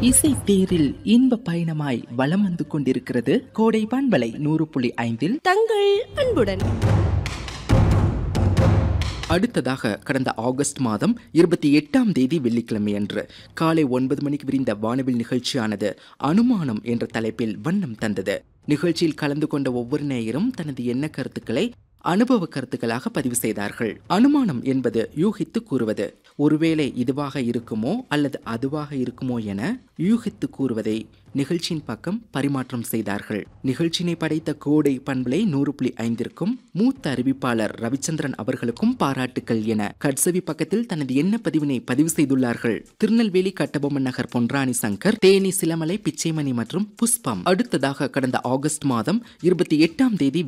இசை தேரில் இன்ப பயணமாய் வலம் வந்து கொண்டிருக்கிறது கோடை பண்பலை நூறு புள்ளி ஐந்தில் தங்கள் அன்புடன் அடுத்ததாக கடந்த ஆகஸ்ட் மாதம் இருபத்தி எட்டாம் தேதி வெள்ளிக்கிழமை அன்று காலை ஒன்பது மணிக்கு விரிந்த வானவில் நிகழ்ச்சியானது அனுமானம் என்ற தலைப்பில் வண்ணம் தந்தது நிகழ்ச்சியில் கலந்து கொண்ட ஒவ்வொரு நேயரும் தனது எண்ண கருத்துக்களை அனுபவ கருத்துக்களாக பதிவு செய்தார்கள் அனுமானம் என்பது யூகித்து கூறுவது ஒருவேளை இதுவாக இருக்குமோ அல்லது அதுவாக இருக்குமோ என யூகித்து கூறுவதை நிகழ்ச்சியின் பக்கம் பரிமாற்றம் செய்தார்கள் நிகழ்ச்சியினை படைத்த கோடை பண்பலை நூறு புள்ளி ஐந்திற்கும் மூத்த அறிவிப்பாளர் ரவிச்சந்திரன் அவர்களுக்கும் பாராட்டுக்கள் என கட்சவி பக்கத்தில் தனது எண்ண பதிவினை பதிவு செய்துள்ளார்கள் திருநெல்வேலி கட்டபொம்மன் நகர் பொன்ராணி சங்கர் தேனி சிலமலை பிச்சைமணி மற்றும் புஷ்பம் அடுத்ததாக கடந்த ஆகஸ்ட் மாதம் இருபத்தி எட்டாம் தேதி